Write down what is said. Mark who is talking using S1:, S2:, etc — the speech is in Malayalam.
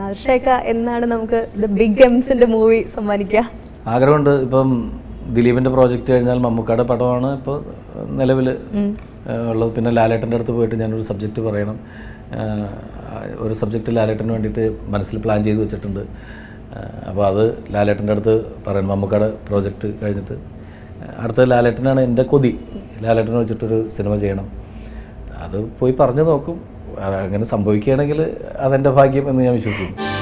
S1: ഹർഷേക്ക എന്നാണ് നമുക്ക് ദ ബിഗ് എംസിന്റെ മൂവി സമ്മാനിക്കുക
S2: ആഗ്രഹമുണ്ട് ഇപ്പം ദിലീപിൻ്റെ പ്രോജക്റ്റ് കഴിഞ്ഞാൽ മമ്മൂക്കയുടെ പടമാണ് ഇപ്പോൾ നിലവിൽ ഉള്ളത് പിന്നെ ലാലേട്ടൻ്റെ അടുത്ത് പോയിട്ട് ഞാനൊരു സബ്ജക്റ്റ് പറയണം ആ, ഒരു സബ്ജക്റ്റ് ലാലേട്ടന് വേണ്ടിയിട്ട് മനസ്സിൽ പ്ലാൻ ചെയ്ത് വെച്ചിട്ടുണ്ട് അപ്പോൾ അത് ലാലേട്ടൻ്റെ അടുത്ത് പറയണം മമ്മൂക്കയുടെ പ്രോജക്റ്റ് കഴിഞ്ഞിട്ട് അടുത്ത ലാലേട്ടനാണ് എൻ്റെ കൊതി ലാലേട്ടനെ വെച്ചിട്ടൊരു സിനിമ ചെയ്യണം അത് പോയി പറഞ്ഞു നോക്കും അത് അങ്ങനെ സംഭവിക്കുകയാണെങ്കിൽ അതെൻ്റെ ഭാഗ്യം എന്ന് ഞാൻ വിശ്വസിക്കുന്നു